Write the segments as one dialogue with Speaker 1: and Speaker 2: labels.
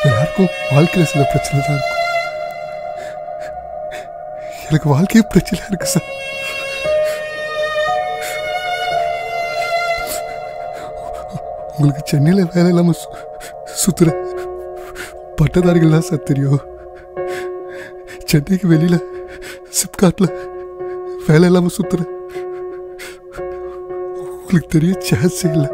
Speaker 1: எல்லாருக்கும் வாழ்க்கையில் சில பிரச்சனை தான் இருக்கும் எனக்கு வாழ்க்கையே பிரச்சனை இருக்கு சார் உங்களுக்கு சென்னையில் வேலை இல்லாமல் சு சுற்றுற பட்டதாரிகள் தான் சார் தெரியும் சென்னைக்கு வெளியில் சிப்காட்டில் வேலை இல்லாமல் சுற்றுற உங்களுக்கு தெரிய சான்ஸே இல்லை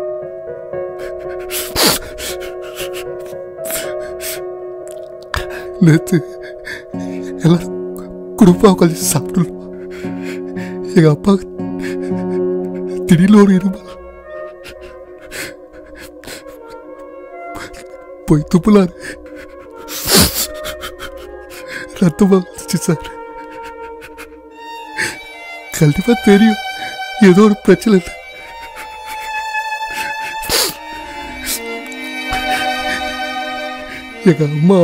Speaker 1: நேற்று எல்லாம் குடும்பம் உட்காந்து சாப்பிடலாம் எங்கள் அப்பா திடீர்னு ஒரு இருமல் போய் துப்புலாரு ரத்தமாக வந்துச்சு சார் கண்டிப்பா தெரியும் ஏதோ ஒரு பிரச்சனை இல்லை எங்க அம்மா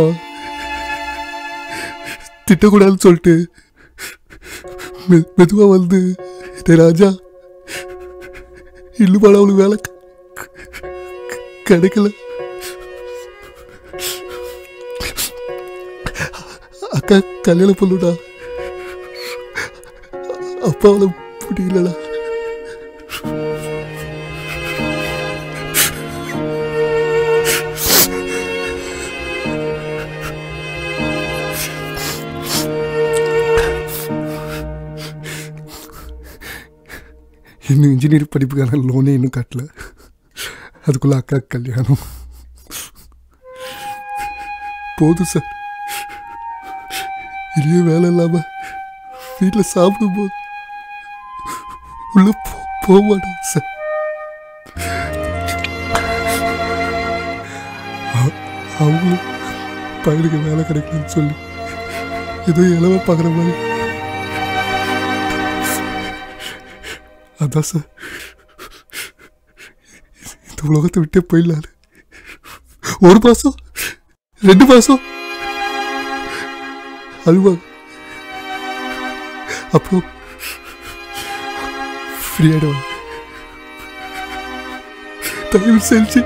Speaker 1: திட்டக்கூடாதுன்னு சொல்லிட்டு மெ- மெதுவா வந்து "டேய் ராஜா இல்லுமாடா அவளுக்கு வேலை க- க- கிடைக்கல அக்கா கல்யாணம் பண்ணுடா அப்பாவால முடியலடா இன்னும் இன்ஜினியரிங் படிப்புக்கான லோனே இன்னும் கட்டல அதுக்குள்ள அக்கா கல்யாணம் போதும் சார் இனியே வேலை இல்லாம வீட்டில் சாப்பிடும்போது உள்ள போ- போக மாட்டேன் சார் அ- அவங்களும் பையனுக்கு வேலை கிடைக்கலன்னு சொல்லி ஏதோ இளவ பார்க்குற மாதிரி அதான் சார் இந்த உலகத்தை விட்டே போயிடலான்னு ஒரு மாசம் ரெண்டு மாசம் அழுவாங்க அப்போ ஃப்ரீ ஆயிடுவாங்க தயவு செஞ்சு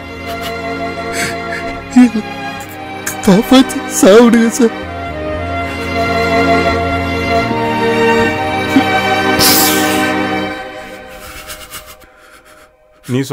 Speaker 1: என்னை காப்பாற்றி சாப்பிடுங்க சார்
Speaker 2: நீ